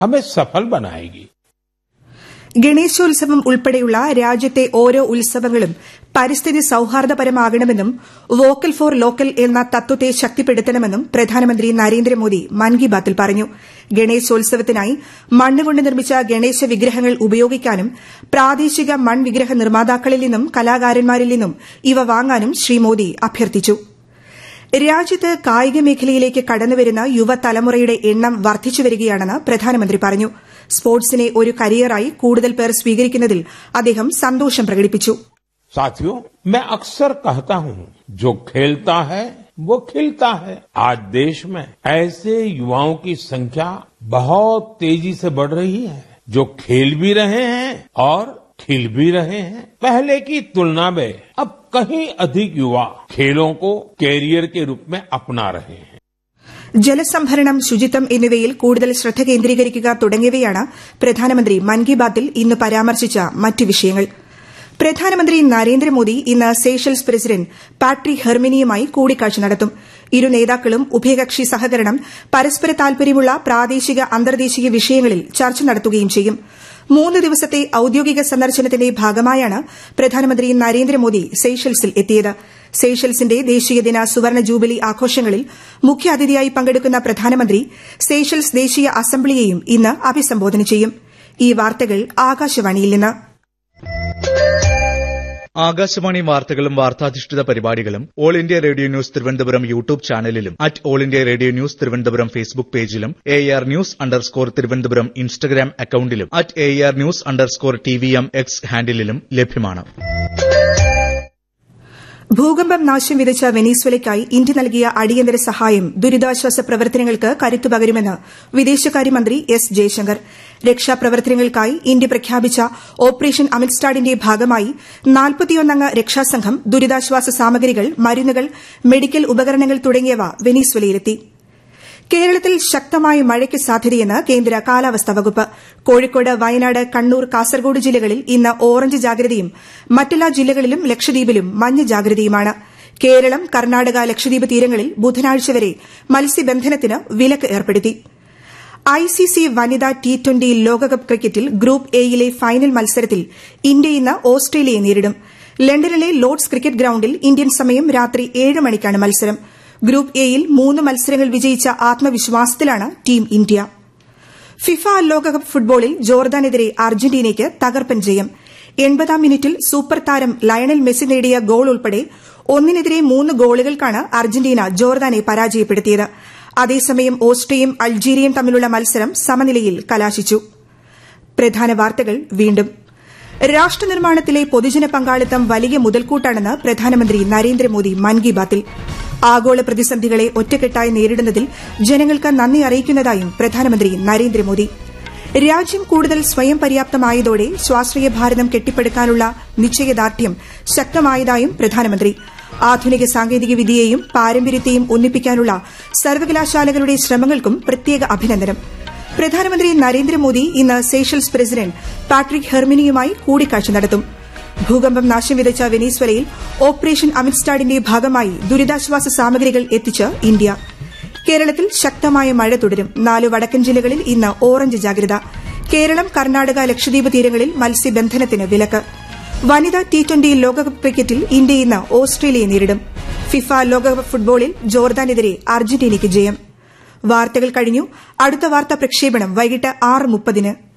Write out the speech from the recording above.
हमें सफल बनाएगी ഗണേശോത്സവം ഉൾപ്പെടെയുള്ള രാജ്യത്തെ ഓരോ ഉത്സവങ്ങളും പരിസ്ഥിതി സൌഹാർദ്ദപരമാകണമെന്നും വോക്കൽ ഫോർ ലോക്കൽ എന്ന തത്വത്തെ ശക്തിപ്പെടുത്തണമെന്നും പ്രധാനമന്ത്രി നരേന്ദ്രമോദി മൻ കി ബാത്തിൽ പറഞ്ഞു ഗണേശോത്സവത്തിനായി മണ്ണുകൊണ്ട് നിർമ്മിച്ച ഗണേശ വിഗ്രഹങ്ങൾ ഉപയോഗിക്കാനും പ്രാദേശിക മൺവിഗ്രഹ നിർമ്മാതാക്കളിൽ നിന്നും കലാകാരന്മാരിൽ നിന്നും ഇവ വാങ്ങാനും ശ്രീ മോദി അഭ്യർത്ഥിച്ചു രാജ്യത്ത് കായിക മേഖലയിലേക്ക് കടന്നുവരുന്ന യുവതലമുറയുടെ എണ്ണം വർദ്ധിച്ചുവരികയാണെന്ന് പ്രധാനമന്ത്രി പറഞ്ഞു സ്പോർട്സിനെ ഒരു കരിയറായി കൂടുതൽ പേർ സ്വീകരിക്കുന്നതിൽ അദ്ദേഹം സന്തോഷം പ്രകടിപ്പിച്ചു साथियों मैं अक्सर कहता हूं जो खेलता है वो खिलता है आज देश में ऐसे युवाओं की संख्या बहुत तेजी से बढ़ रही है जो खेल भी रहे हैं और खिल भी रहे हैं पहले की तुलना में अब कहीं अधिक युवा खेलों को कैरियर के रूप में अपना रहे हैं ജലസംഭരണം ശുചിത്വം എന്നിവയിൽ കൂടുതൽ ശ്രദ്ധ കേന്ദ്രീകരിക്കുക തുടങ്ങിയവയാണ് പ്രധാനമന്ത്രി മൻ കി ബാത്തിൽ ഇന്ന് പരാമർശിച്ച മറ്റ് വിഷയങ്ങൾ പ്രധാനമന്ത്രി നരേന്ദ്രമോദി ഇന്ന് സേഷൽസ് പ്രസിഡന്റ് പാട്രിക് ഹെർമിനിയുമായി കൂടിക്കാഴ്ച നടത്തും ഇരു നേതാക്കളും ഉഭയകക്ഷി സഹകരണം പരസ്പര താൽപര്യമുള്ള പ്രാദേശിക അന്തർദേശീയ വിഷയങ്ങളിൽ ചർച്ച നടത്തുകയും ചെയ്യും മൂന്ന് ദിവസത്തെ ഔദ്യോഗിക സന്ദർശനത്തിന്റെ ഭാഗമായാണ് പ്രധാനമന്ത്രി നരേന്ദ്രമോദി സെയ്ഷൽസിൽ എത്തിയത് സെയ്ഷൽസിന്റെ ദേശീയദിന സുവർണ ജൂബിലി ആഘോഷങ്ങളിൽ മുഖ്യാതിഥിയായി പങ്കെടുക്കുന്ന പ്രധാനമന്ത്രി സെയ്ഷൽസ് ദേശീയ അസംബ്ലിയെയും ഇന്ന് അഭിസംബോധന ചെയ്യും ഈ വാർത്തകൾ ആകാശവാണിയിൽ നിന്ന് ആകാശവാണി വാർത്തകളും വാർത്താധിഷ്ഠിത പരിപാടികളും all India radio news Thiruvananthapuram YouTube ചാനലിലും at all India radio news Thiruvananthapuram Facebook പേജിലും A R news underscore Thiruvananthapuram Instagram അക്കൌണ്ടിലും at A R news underscore T V M X ഹാൻഡിലും ലഭ്യമാണ് ഭൂകമ്പം നാശം വിതച്ച വെനീസ്വലയ്ക്കായി ഇന്ത്യ നൽകിയ അടിയന്തര സഹായം ദുരിതാശ്വാസ പ്രവർത്തനങ്ങൾക്ക് കരുത്തു പകരുമെന്ന് വിദേശകാര്യമന്ത്രി എസ് ജയശങ്കർ രക്ഷാപ്രവർത്തനങ്ങൾക്കായി ഇന്ത്യ പ്രഖ്യാപിച്ച ഓപ്പറേഷൻ അമിത്സ്റ്റാഡിന്റെ ഭാഗമായി നാൽപ്പത്തിയൊന്നംഗ രക്ഷാസംഘം ദുരിതാശ്വാസ സാമഗ്രികൾ മരുന്നുകൾ മെഡിക്കൽ ഉപകരണങ്ങൾ തുടങ്ങിയവ വെനീസ്വലയിലെത്തി കേരളത്തിൽ ശക്തമായ മഴയ്ക്ക് സാധ്യതയെന്ന് കേന്ദ്ര കാലാവസ്ഥാ വകുപ്പ് കോഴിക്കോട് വയനാട് കണ്ണൂർ കാസർഗോഡ് ജില്ലകളിൽ ഇന്ന് ഓറഞ്ച് ജാഗ്രതയും മറ്റെല്ലാ ജില്ലകളിലും ലക്ഷദ്വീപിലും മഞ്ഞ ജാഗ്രതയുമാണ് കേരളം കർണാടക ലക്ഷദ്വീപ് തീരങ്ങളിൽ ബുധനാഴ്ച വരെ മത്സ്യബന്ധനത്തിന് വിലക്ക് ഏർപ്പെടുത്തി ഐസിസി വനിതാ ടി ട്വന്റി ലോകകപ്പ് ക്രിക്കറ്റിൽ ഗ്രൂപ്പ് എയിലെ ഫൈനൽ മത്സരത്തിൽ ഇന്ത്യ ഇന്ന് ഓസ്ട്രേലിയയെ നേരിടും ലണ്ടനിലെ ലോർഡ്സ് ക്രിക്കറ്റ് ഗ്രൌണ്ടിൽ ഇന്ത്യൻ സമയം രാത്രി ഏഴ് മണിക്കാണ് മത്സരം ഗ്രൂപ്പ് എയിൽ മൂന്ന് മത്സരങ്ങൾ വിജയിച്ച ആത്മവിശ്വാസത്തിലാണ് ടീം ഇന്ത്യ ഫിഫ ലോകകപ്പ് ഫുട്ബോളിൽ ജോർദാനെതിരെ അർജന്റീനയ്ക്ക് തകർപ്പൻ ജയം എൺപതാം മിനിറ്റിൽ സൂപ്പർ താരം ലയണൽ മെസ്സി നേടിയ ഗോൾ ഉൾപ്പെടെ ഒന്നിനെതിരെ മൂന്ന് ഗോളുകൾക്കാണ് അർജന്റീന ജോർദാനെ പരാജയപ്പെടുത്തിയത് അതേസമയം ഓസ്ട്രിയയും അൾജീരിയയും തമ്മിലുള്ള മത്സരം സമനിലയിൽ കലാശിച്ചു പ്രധാന വാർത്തകൾ വീണ്ടും രാഷ്ട്രനിർമ്മാണത്തിലെ പൊതുജന പങ്കാളിത്തം വലിയ മുതൽക്കൂട്ടാണെന്ന് പ്രധാനമന്ത്രി നരേന്ദ്രമോദി മൻ കി ബാത്തിൽ ആഗോള പ്രതിസന്ധികളെ ഒറ്റക്കെട്ടായി നേരിടുന്നതിൽ ജനങ്ങൾക്ക് നന്ദി അറിയിക്കുന്നതായും പ്രധാനമന്ത്രി നരേന്ദ്രമോദി രാജ്യം കൂടുതൽ സ്വയം പര്യാപ്തമായതോടെ സ്വാശ്രയ ഭാരതം കെട്ടിപ്പടുക്കാനുള്ള നിശ്ചയദാർഢ്യം ശക്തമായതായും പ്രധാനമന്ത്രി ആധുനിക സാങ്കേതിക വിദ്യയെയും പാരമ്പര്യത്തെയും ഒന്നിപ്പിക്കാനുള്ള സർവകലാശാലകളുടെ ശ്രമങ്ങൾക്കും പ്രത്യേക അഭിനന്ദനം പ്രധാനമന്ത്രി നരേന്ദ്രമോദി ഇന്ന് സേഷൽസ് പ്രസിഡന്റ് പാട്രിക് ഹെർമിനിയുമായി കൂടിക്കാഴ്ച നടത്തും ഭൂകമ്പം നാശം വിതച്ച വെനീസ്വലയിൽ ഓപ്പറേഷൻ അമിത്സ്റ്റാഡിന്റെ ഭാഗമായി ദുരിതാശ്വാസ സാമഗ്രികൾ എത്തിച്ച് ഇന്ത്യ കേരളത്തിൽ ശക്തമായ മഴ തുടരും നാല് വടക്കൻ ജില്ലകളിൽ ഇന്ന് ഓറഞ്ച് ജാഗ്രത കേരളം കർണാടക ലക്ഷദ്വീപ് തീരങ്ങളിൽ മത്സ്യബന്ധനത്തിന് വിലക്ക് വനിതാ ടി ട്വന്റി ലോകകപ്പ് ക്രിക്കറ്റിൽ ഇന്ത്യ ഇന്ന് ഓസ്ട്രേലിയയെ നേരിടും ഫിഫ ലോകകപ്പ് ഫുട്ബോളിൽ ജോർദാനെതിരെ അർജന്റീനയ്ക്ക് ജയം വാർത്തകൾ കഴിഞ്ഞു അടുത്ത വാർത്താ പ്രക്ഷേപണം വൈകിട്ട് ആറ് മുപ്പതിന്